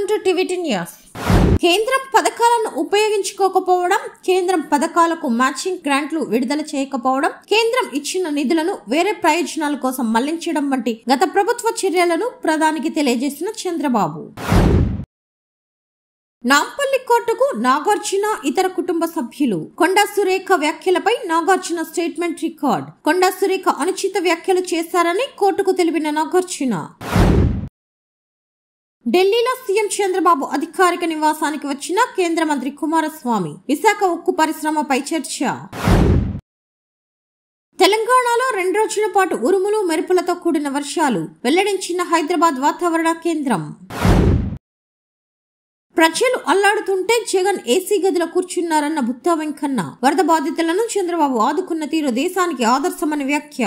welcome to TVT news కేంద్రం పథకాలను ఉపయోగించుకోకపోవడం కేంద్రం పథకాలకు మ్యాచింగ్ గ్రాంట్లు విడుదల చేయకపోవడం కేంద్రం ఇచ్చిన నిధులను వేరే ప్రయోజనాల కోసం మళ్లించడం వంటి గత ప్రభుత్వ చర్యలను ప్రధానికి తెలియజేసిన చంద్రబాబు నాంపల్లి కోర్టుకు నాగార్జున ఇతర కుటుంబ సభ్యులు కొండా సురేఖ వ్యాఖ్యలపై నాగార్జున స్టేట్మెంట్ రికార్డ్ కొండా సురేఖ అనుచిత వ్యాఖ్యలు చేశారని కోర్టుకు తెలిపిన నాగార్జున ఢిల్లీలో సీఎం చంద్రబాబు అధికారిక నివాసానికి వచ్చిన కేంద్ర మంత్రి కుమారస్వామి విశాఖ ఉక్కు పరిశ్రమపై చర్చ తెలంగాణలో రెండు రోజుల పాటు ఉరుములు మెరుపులతో కూడిన వర్షాలు వెల్లడించిన హైదరాబాద్ వాతావరణ కేంద్రం ప్రజలు అల్లాడుతుంటే జగన్ ఏసీ గదిలో కూర్చున్నారన్న బుత్తా వెంకన్న వరద బాధితులను చంద్రబాబు ఆదుకున్న తీరు దేశానికి ఆదర్శమని వ్యాఖ్య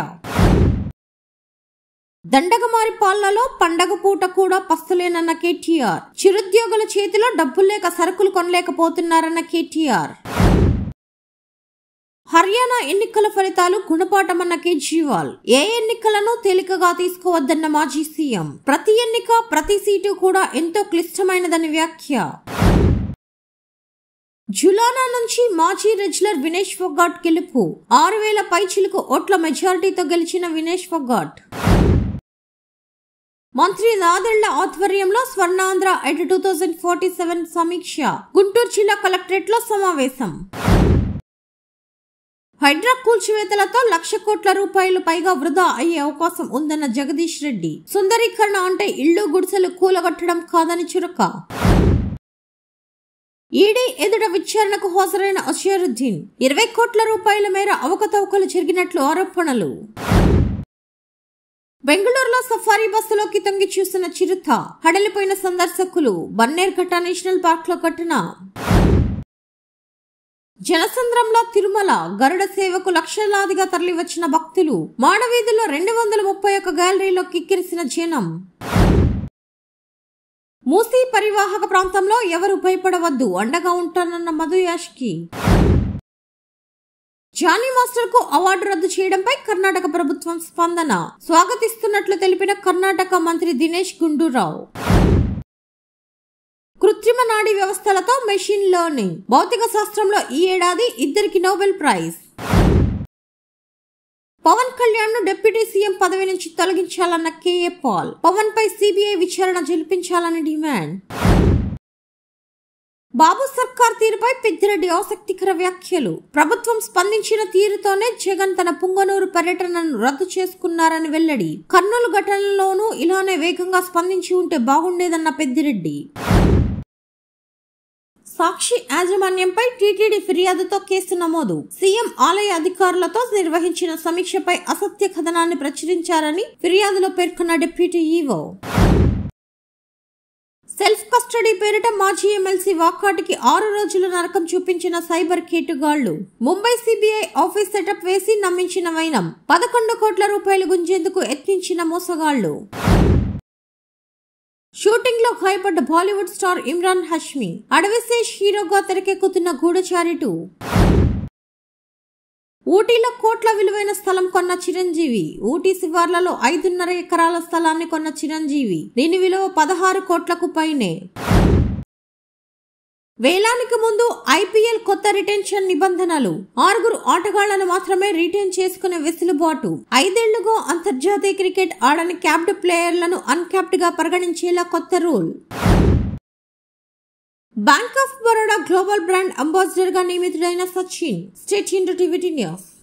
దండగమారి పాలనలో పండగ పూట కూడా పస్తులేనన్న కేటీఆర్ చిరుద్యోగుల చేతిలో డబ్బులు లేక సరుకులు కొనలేకపోతున్నారన్న కేటీఆర్ హర్యానా ఎన్నికల ఫలితాలు గుణపాఠమన్న కేజ్రీవాల్ ఏ ఎన్నికలను తేలికగా తీసుకోవద్దన్న మాజీ సీఎం ప్రతి ఎన్నిక ప్రతి సీటు కూడా ఎంతో క్లిష్టమైనదని వ్యాఖ్య జులానా నుంచి మాజీ రెజ్లర్ వినేష్ ఫొగాట్ గెలుపు ఆరు వేల పైచిలకు ఓట్ల మెజారిటీతో గెలిచిన వినేష్ ఫొగాట్ మంత్రి నాదెళ్ల ఆధ్వర్యంలో Swarnandhra at two thousand forty seven సమీక్ష గుంటూరు జిల్లా కలెక్టరేట్ లో సమావేశం హైడ్రా కూల్చివేతలతో లక్ష కోట్ల రూపాయలు పైగా వృధా అయ్యే అవకాశం ఉందన్న జగదీష్ రెడ్డి సుందరీకరణ అంటే ఇళ్లు గుడిసెలు కూలగొట్టడం కాదని చురక ఈడీ ఎదుట విచారణకు హాజరైన అషరుద్దీన్ ఇరవై కోట్ల రూపాయల మేర అవకతవకలు జరిగినట్లు ఆరోపణలు బెంగళూరులో సఫారీ బస్సులోకి తొంగి చూసిన చిరుత హడలిపోయిన సందర్శకులు బన్నేర్ఘట్ట నేషనల్ పార్క్ లో ఘటన జనసంద్రంలో తిరుమల గరుడ సేవకు లక్షలాదిగా తరలివచ్చిన భక్తులు మాడవీధుల్లో రెండు వందల ముప్పై ఒక్క గ్యాలరీలో కిక్కిరిసిన జనం మూసీ పరివాహక ప్రాంతంలో ఎవరు భయపడవద్దు అండగా ఉంటానన్న మధు యాష్కి జానీ మాస్టర్ కు అవార్డు రద్దు చేయడంపై కర్ణాటక ప్రభుత్వం స్పందన స్వాగతిస్తున్నట్లు తెలిపిన కర్ణాటక మంత్రి దినేష్ గుండూరావు కృత్రిమ నాడీ వ్యవస్థలతో మెషిన్ లెర్నింగ్ భౌతిక శాస్త్రంలో ఈ ఏడాది ఇద్దరికి నోబెల్ ప్రైజ్ పవన్ కళ్యాణ్ ను డిప్యూటీ సీఎం పదవి నుంచి తొలగించాలన్న కేఏ పాల్ పవన్ పై సిబిఐ విచారణ జరిపించాలని డిమాండ్ బాబు సర్కార్ తీరుపై పెద్దిరెడ్డి ఆసక్తికర వ్యాఖ్యలు ప్రభుత్వం స్పందించిన తీరుతోనే జగన్ తన పుంగనూరు పర్యటనను రద్దు చేసుకున్నారని వెల్లడి కర్నూలు ఘటనలోనూ ఇలానే వేగంగా స్పందించి ఉంటే బాగుండేదన్న పెద్దిరెడ్డి సాక్షి యాజమాన్యంపై టీటీడీ ఫిర్యాదుతో కేసు నమోదు సీఎం ఆలయ అధికారులతో నిర్వహించిన సమీక్షపై అసత్య కథనాన్ని ప్రచురించారని ఫిర్యాదులో పేర్కొన్న డిప్యూటీ ఈవో సెల్ఫ్ కస్టడీ పేరిట మాజీ ఎమ్మెల్సీ వాకాటికి ఆరు రోజుల నరకం చూపించిన సైబర్ కేటుగాళ్లు ముంబై సిబిఐ ఆఫీస్ సెటప్ వేసి నమ్మించిన వైనం పదకొండు కోట్ల రూపాయలు గుంజేందుకు యత్నించిన మోసగాళ్లు షూటింగ్ లో గాయపడ్డ బాలీవుడ్ స్టార్ ఇమ్రాన్ హష్మి అడవిశేష్ హీరోగా తెరకెక్కుతున్న గూఢచారి టూ ఊటీలో కోట్ల విలువైన స్థలం కొన్న చిరంజీవి ఊటీ శివార్లలో ఐదున్నర ఎకరాల స్థలాన్ని కొన్న చిరంజీవి దీని విలువ పదహారు కోట్లకు పైనే వేలానికి ముందు ఐపీఎల్ కొత్త రిటెన్షన్ నిబంధనలు ఆరుగురు ఆటగాళ్లను మాత్రమే రిటైన్ చేసుకునే వెసులుబాటు ఐదేళ్లుగా అంతర్జాతీయ క్రికెట్ ఆడని క్యాప్డ్ ప్లేయర్లను అన్క్యాప్డ్ గా పరిగణించేలా కొత్త rule bank of Baroda global brand ambassador గా నియమితుడైన Sachin state into TV news